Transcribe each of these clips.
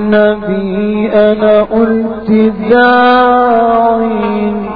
بالنبي أنا قلت داعي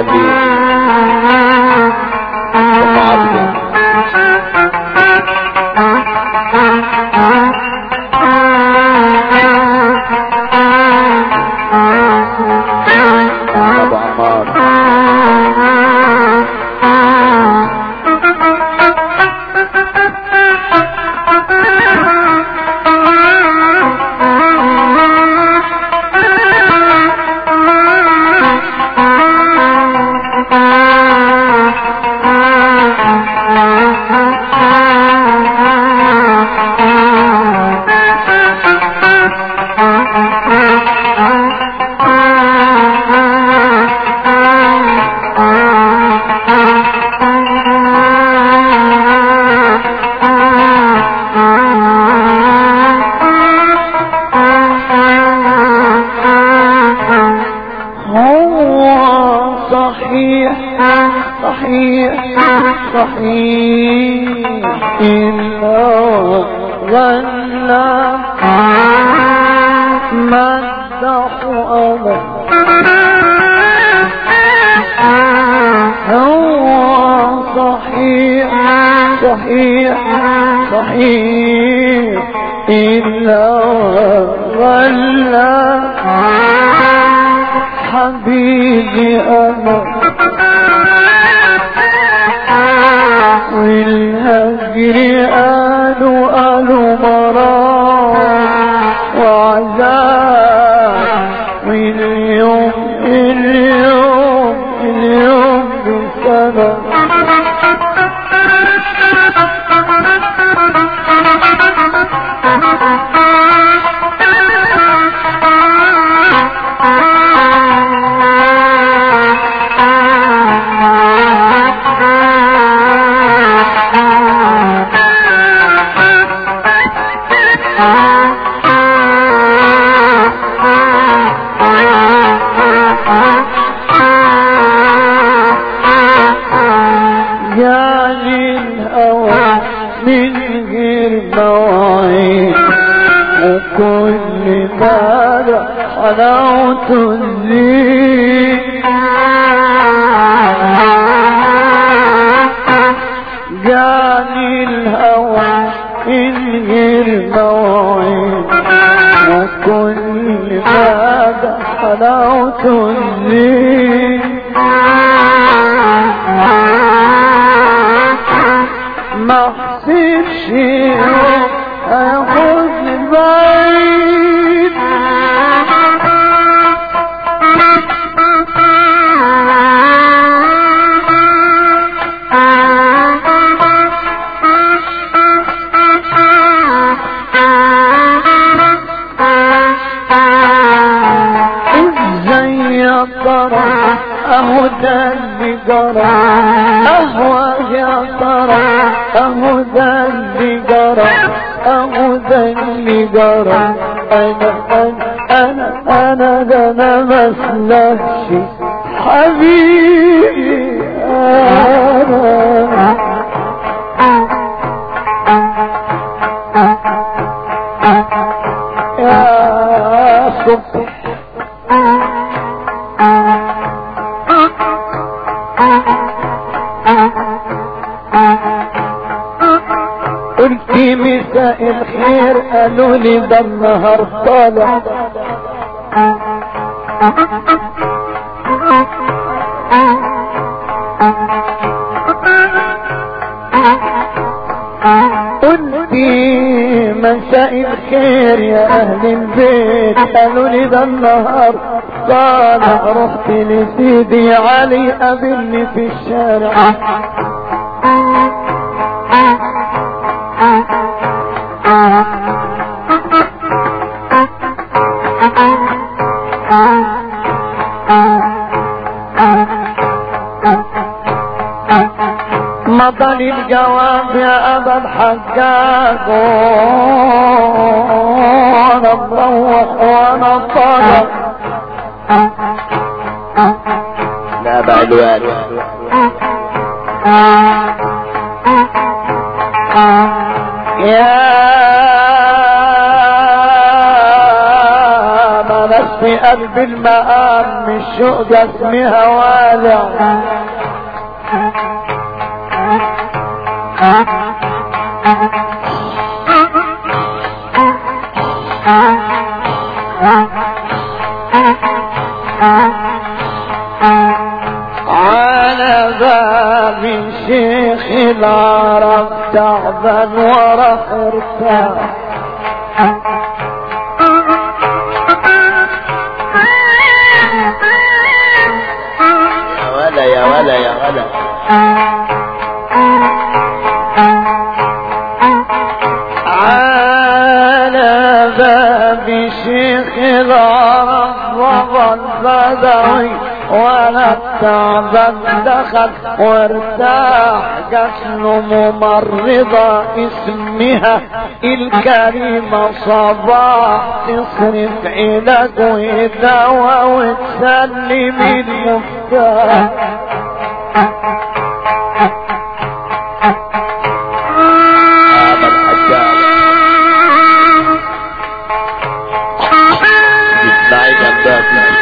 يخليك ومعظم ابو عمار هو صحيح صحيح صحيح إلا غنى مدح أبد هو صحيح صحيح صحيح إلا غلى حبيبي أنا والهجر قالوا قالوا مرار وعذاب واليوم اليوم اليوم بسنة جاني الهوى من غير مواعيد وكل ماذا حلاوة الزين جاني الهوى من غير مواعيد وكل ماذا حلاوة الزين ما حسيتش يوم هياخدني بعيد ازاي يا ترى اهو ده اللي جرى اهو يا ترى اهو ده اللي جرى اهو ده اللي جرى انا انا انا انا ده انا مسلكش حبيبي انا يا صبح قلت مساء الخير قالوا لي ده النهار طالع قلت مساء الخير يا اهل البيت قالوا لي ده النهار طالع رحت لسيدي علي قابلني في الشارع مضى الجواب يا ابا الحجاج وانا مروح وانا طالع لا بعلوان يا ما في قلب المقام من الشوق جسمها والع على باب شيخ العرب تعبان ورا ارتاح يا ولا يا ولا يا ولا على باب شيخ العرب وظل بدوي ولا التعبان دخل وارتاح جسم ممرضة اسمها الكريمة صباح تصرف علاج ودواء وتسلم المفتاح هذا الحجاج اسمعي جنبك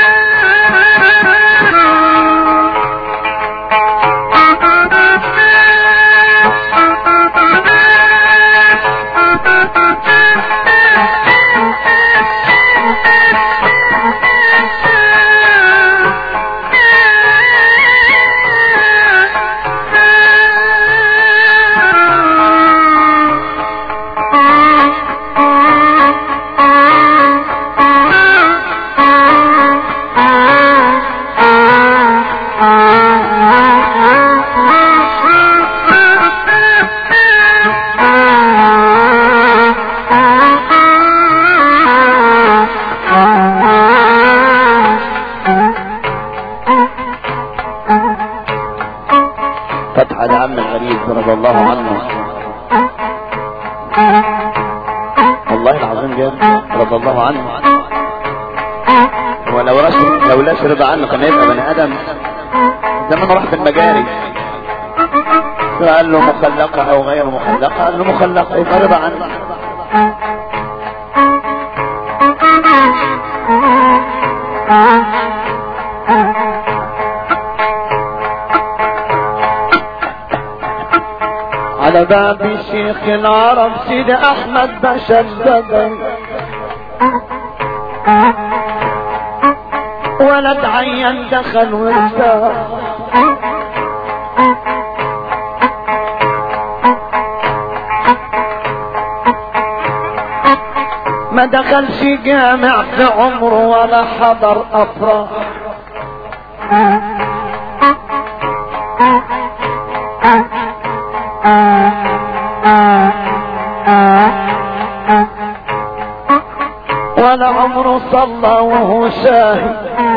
فتح العم الغريب رضي الله عنه والله العظيم جد رضي الله عنه ولو رشد لو لا رضا عنه كان يبقى بني ادم زمان راح في المجاري قال له مخلقة او غير مخلقة قال له مخلقة يبقى رضا عنه على باب شيخ العرب سيد احمد باشا البدوي ولد عين دخل وارتاح ما دخلش جامع في عمره ولا حضر افراح ولا عمره صلى وهو شاهد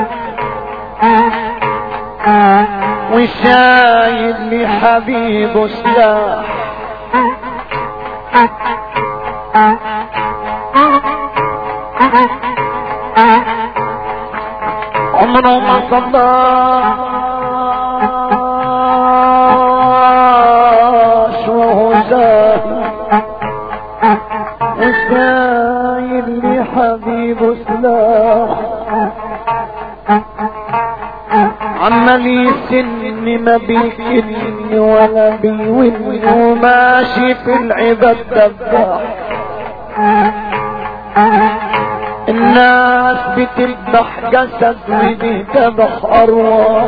وشايل لحبيبه سلاح عمره ما صلاش وهو زاهد وسايل لحبيبه سلاح عمال يسن ما بيكن ولا بيون وماشي في العباد دباح الناس بتذبح جسد وبتذبح ارواح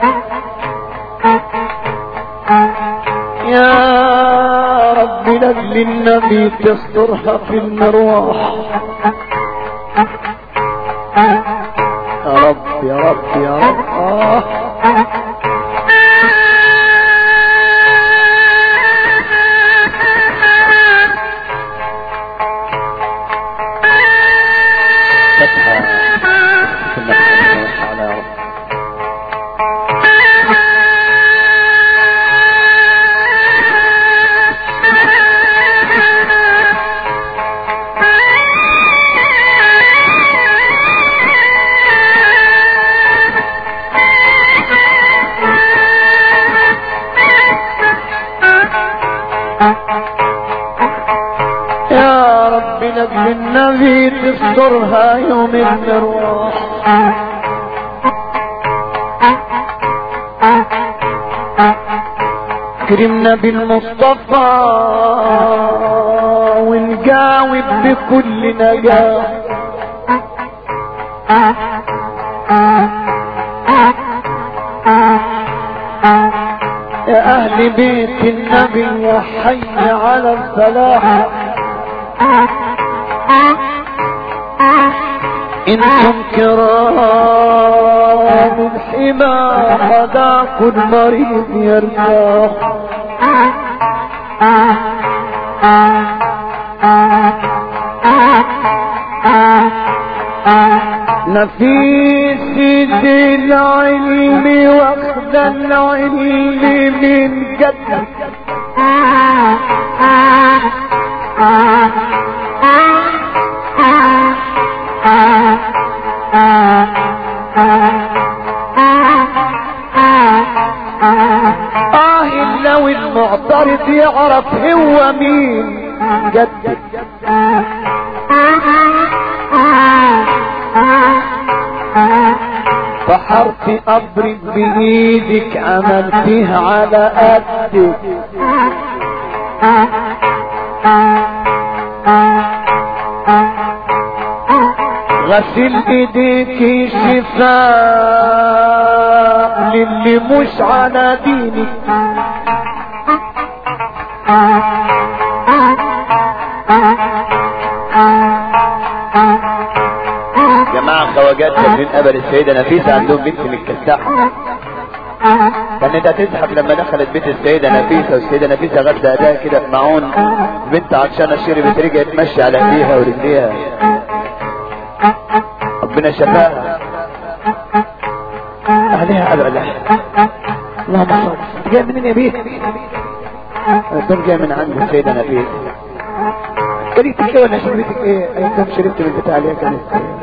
يا رب لاجل النبي تسترها في المروح يا رب يا رب يا رب آه. فتحة كنا بنحب على يا رب يا رب عينك بالنبي تسترها يوم المروح كرمنا بالمصطفى ونجاوب بكل نجاح يا أهل بيت النبي يا حي على الفلاح انتم كرام الحمى غداك المريض يرتاح نفيس العلم واخذ العلم من جد آه لو المعترض يعرف هو مين جد فحرف أبرد بإيدك عملتها على قدك غسل ايديك شفاء للي مش على دينك جماعة خواجات كاتبين قبل السيدة نفيسة عندهم بنت متكسحة كان انت تزحف لما دخلت بيت السيدة نفيسة والسيدة نفيسة غدا اداها كده في معون بنت عطشانة شربت رجعت تمشي على ايديها ورجليها ربنا شفاها عليها ابدا اللهم صل انت جاي منين يا بيه؟ كنت جاي من عند السيدة نفيسة كليتك ايه ولا شربتك ايه؟ اي كم شربت من بتاع عليها كانت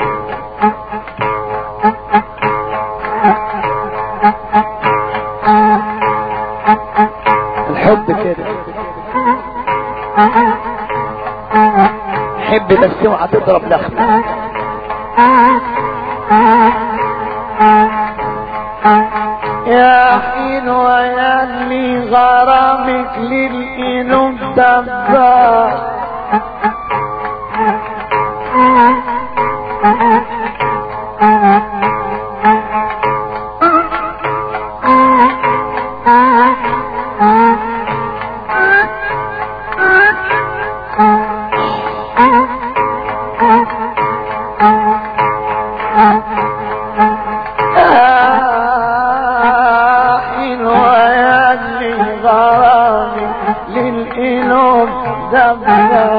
الحب كده حب بس اوعى تضرب لخمة يا حلو يا اللي غرامك للإنو دبا حلو يا اللي غرامك للإنو دبا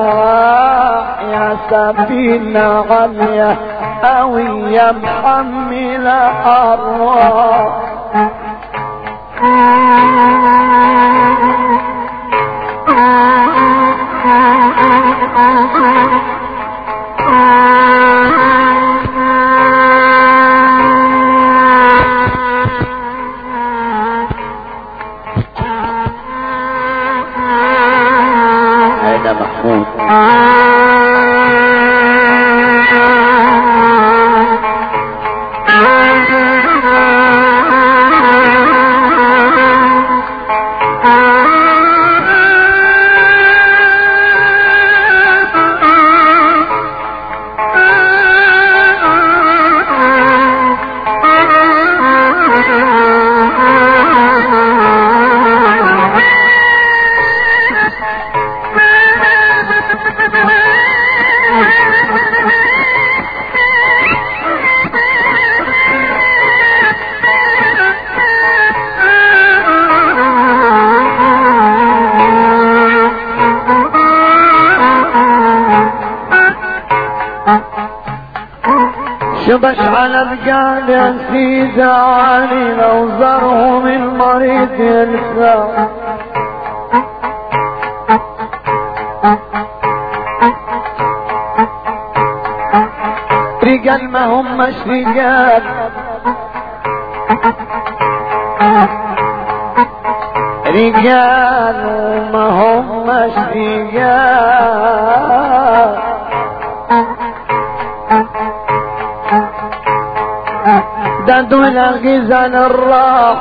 يا سفينة غالية قوية محملة أرواح انا محمود شبش على القادة في زعاني لو زرهم المريض ينسى رجال ما همش رجال رجال ما همش رجال ده دول غزل الراح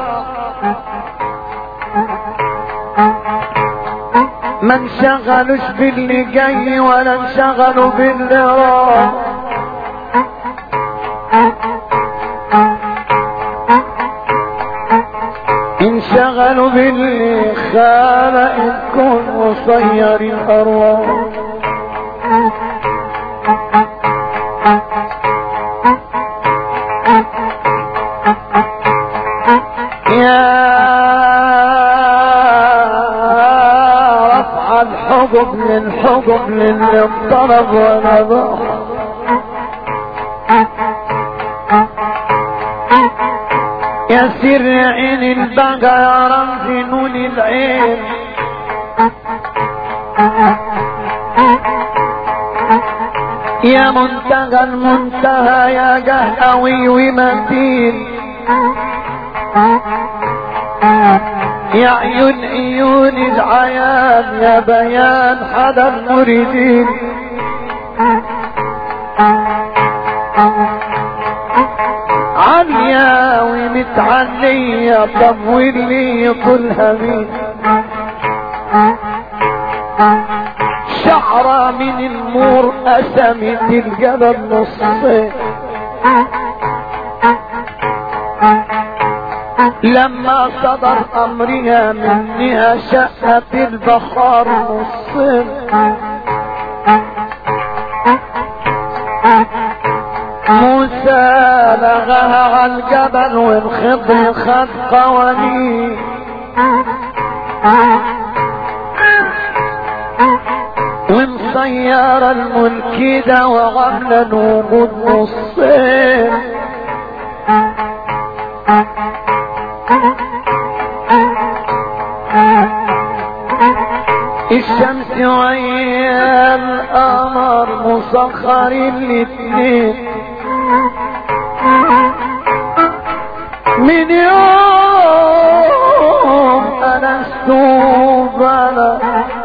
ما انشغلوش باللي جاي ولا انشغلوا باللي راح انشغلوا باللي خلق الكون وصير الارواح يا رفع الحجب للحجب للي انطلب ولا ضاع يا سر عين البقى يا رمز نون العين يا منتهى المنتهى يا قهوي ومتين يا عيون عيون العيان يا بيان حدا المريدين عالية ومتعلية طب واللي يطولها مين شعرة من النور قسمت الجبل نصين لما صدر امرها منها شقت البخار نصين موسى لغاها على الجبل والخضر خد قوانين ومسيرة الملك ده وعاملة وجود نصين الشمس ويا القمر مسخر الاتنين من يوم انا استوبنا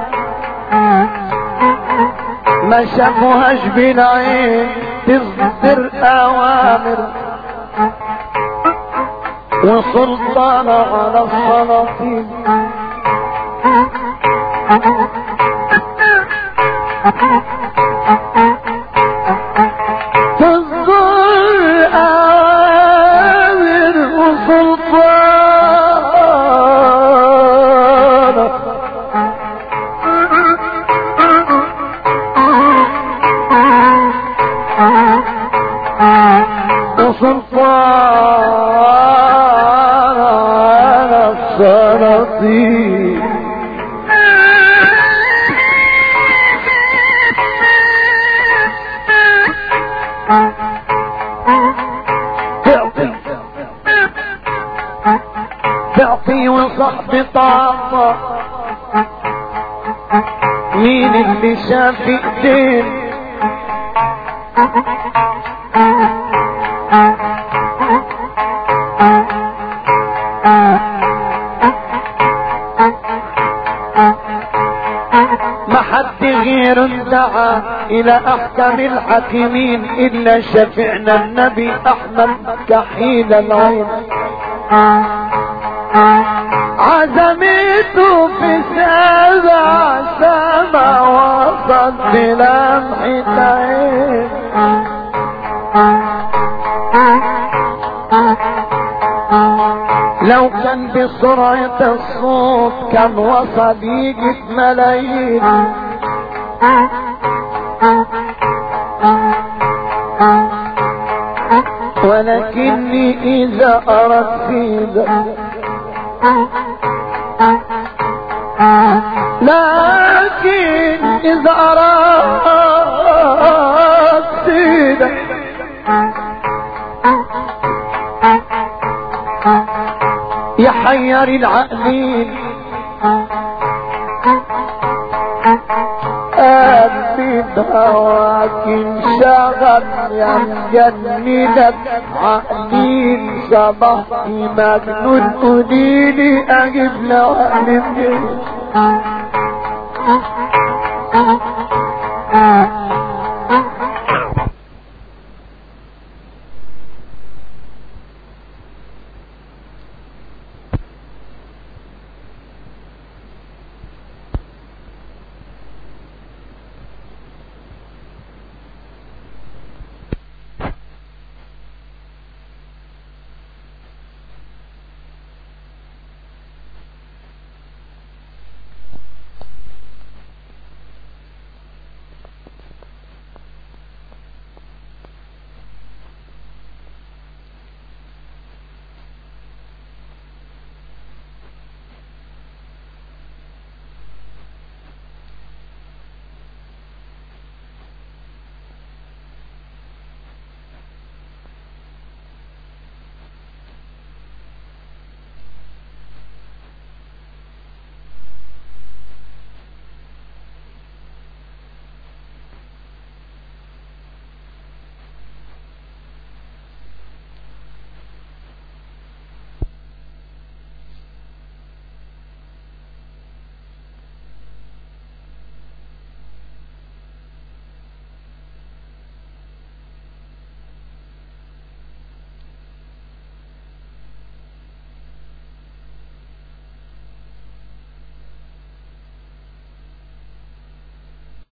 ما شافوهاش بالعين تصدر اوامر وسلطانة على السلاطين تصدر اوامر وسلطانة وسلطان على السلاطين تعطي تعطي وصحب طاقة مين اللي شاف ايدين ما حد غير دعا الى احكم الحاكمين الا شفعنا النبي احمد كحيل العين عزمته في سبع سما وصل بلمحة عين لو كان بسرعة الصوت كان وصل يجي ملايين ولكني إذا أردت سيدا لكن إذا أردت سيدا يحير العقلين من هواك انشغل يا مجننك عقلين صبحت مجنون قوليلي اجيب له منين